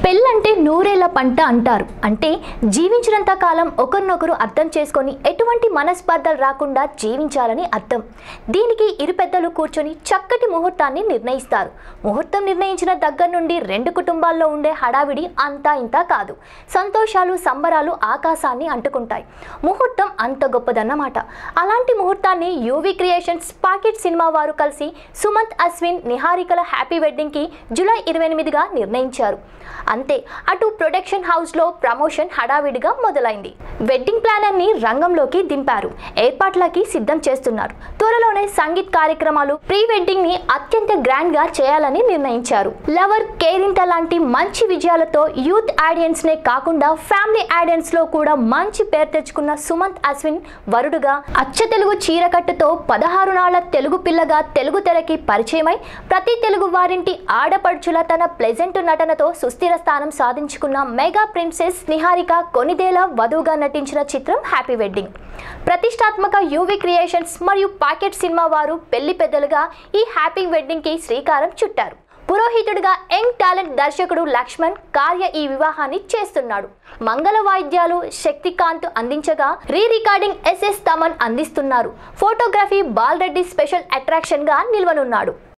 పెళ్ళంటే నూరేళ్ల పంట అంటారు అంటే జీవించినంత కాలం ఒకరినొకరు అర్థం చేసుకొని ఎటువంటి మనస్పర్ధలు రాకుండా జీవించాలని అర్థం దీనికి ఇరు పెద్దలు కూర్చొని చక్కటి ముహూర్తాన్ని నిర్ణయిస్తారు ముహూర్తం నిర్ణయించిన దగ్గర నుండి రెండు కుటుంబాల్లో ఉండే హడావిడి అంతా ఇంతా కాదు సంతోషాలు సంబరాలు ఆకాశాన్ని అంటుకుంటాయి ముహూర్తం అంత గొప్పదన్నమాట అలాంటి ముహూర్తాన్ని యూవి క్రియేషన్స్ పాకెట్ సినిమా వారు కలిసి సుమంత్ అశ్విన్ నిహారికల హ్యాపీ వెడ్డింగ్కి జూలై ఇరవై ఎనిమిదిగా నిర్ణయించారు అంతే అటు ప్రొడక్షన్ హౌస్లో ప్రమోషన్ హడావిడిగా మొదలైంది వెడ్డింగ్ ప్లానర్ని రంగంలోకి దింపారు ఏర్పాట్లకి సిద్ధం చేస్తున్నారు త్వరలోనే సంగీత్ కార్యక్రమాలు ప్రీ వెడ్డింగ్ ని అత్యంత గ్రాండ్ గా చేయాలని నిర్ణయించారు లవర్ కేరింత లాంటి మంచి విజయాలతో యూత్ ఆడియన్స్ నే కాకుండా ఫ్యామిలీ ఆడియన్స్ లో కూడా మంచి పేరు తెచ్చుకున్న సుమంత్ అశ్విన్ వరుడుగా అచ్చ తెలుగు చీరకట్టుతో పదహారు నాళ్ల తెలుగు పిల్లగా తెలుగు తెరకి పరిచయమై ప్రతి తెలుగు వారింటి ఆడపడుచుల తన ప్లెజెంట్ నటనతో సుస్థిర స్థానం సాధించుకున్న మెగా ప్రిన్సెస్ నిహారిక కొనిదేల వధువుగా నటించిన చిత్రం హ్యాపీ వెడ్డింగ్ ప్రతిష్టాత్మక యూవి క్రియేషన్స్ మరియు పాకెట్ సినిమా వారు పెళ్లి పెద్దలుగా ఈ హ్యాపీ వెడ్డింగ్ కి శ్రీకారం చుట్టారు పురోహితుడిగా యంగ్ టాలెంట్ దర్శకుడు లక్ష్మణ్ కార్య ఈ వివాహాన్ని చేస్తున్నాడు మంగళ వాయిద్యాలు శక్తికాంత్ అందించగా రీ రికార్డింగ్ ఎస్ఎస్ తమన్ అందిస్తున్నారు ఫోటోగ్రఫీ బాలరెడ్డి స్పెషల్ అట్రాక్షన్ గా నిల్వనున్నాడు